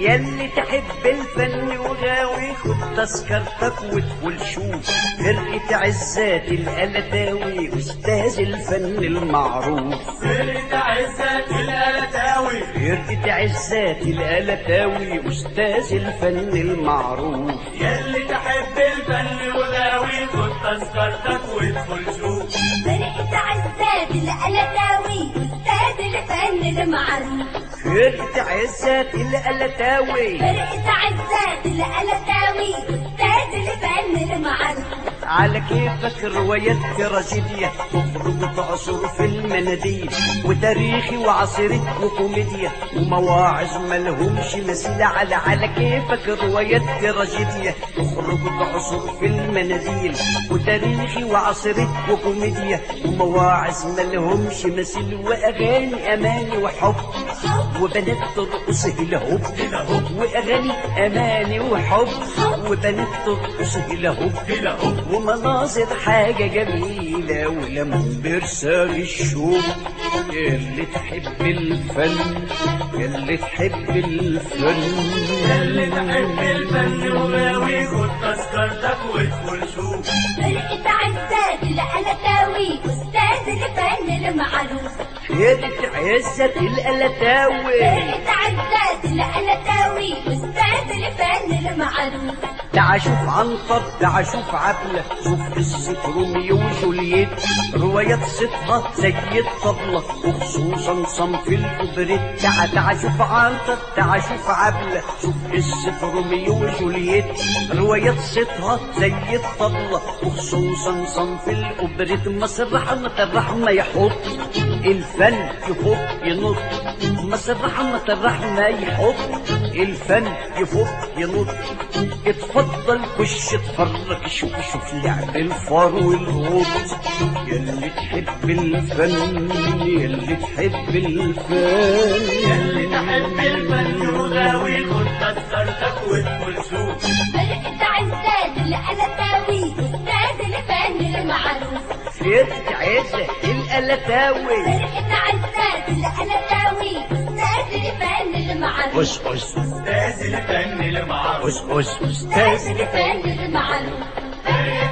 ياللي تحب الفن وغاوي خد تذكرتك وادخل شوف فرقة عزات القلتاوي أستاذ الفن المعروف فرقة عزت القلتاوي فرقة عزات القلتاوي أستاذ الفن المعروف ياللي تحب الفن وغاوي خد تذكرتك وادخل شوف فرقة عزات القلتاوي أستاذ الفن المعروف فرقة عزات القلتاوي فرقة عزات القلتاوي أستاذ الفن المعروف على كيفك روايات تراجيديا تخرج تعصر في المناديل وتاريخي وعصري وكوميديا ومواعظ ملهمش مثيل على على كيفك روايات تراجيديا تخرج تعصر في المناديل وتاريخي وعصري وكوميديا ومواعظ ملهمش مثيل واغاني اماني وحب وبنات ترقص هلا هوب واغاني اماني وحب وبنات ترقص هلا هوب ومناظر حاجة جميلة ولم برسال الشوق اللي تحب الفن اللي تحب الفن ياللي تحب الفن وغاوي خد تذكرتك وادخل شوف فرقة عزات القلتاوي أستاذ الفن المعروف فرقة عزة القلتاوي فرقة عزات القلتاوي أستاذ الفن المعروف تعا شوف عنتر تعا شوف عبلة شوف قصة روميو وجولييت روايات صيتها زي الطبلة وخصوصا صنف الأوبريت تعا تعا شوف عنتر تعا شوف عبلة شوف قصة روميو وجولييت روايات صيتها زي الطبلة وخصوصا صنف الأوبريت مصر رحمة الرحمة يحط الفن يفوق ينط مصر رحمة الرحمة يحط الفن يفوق ينط اتفضل خش اتفرج شوف شوف لعب الفار والغوط يلي تحب الفن يلي تحب الفن ياللي تحب الفن وغاوي خد تذكرتك وادخل شوف فرقة عزات القلتاوي أستاذ الفن المعروف فرقة عزة القلتاوي فرقة عزات القلتاوي أستاذ الفن المعروف أس أس أستاذ الفن المعروف أس أس أستاذ الفن المعروف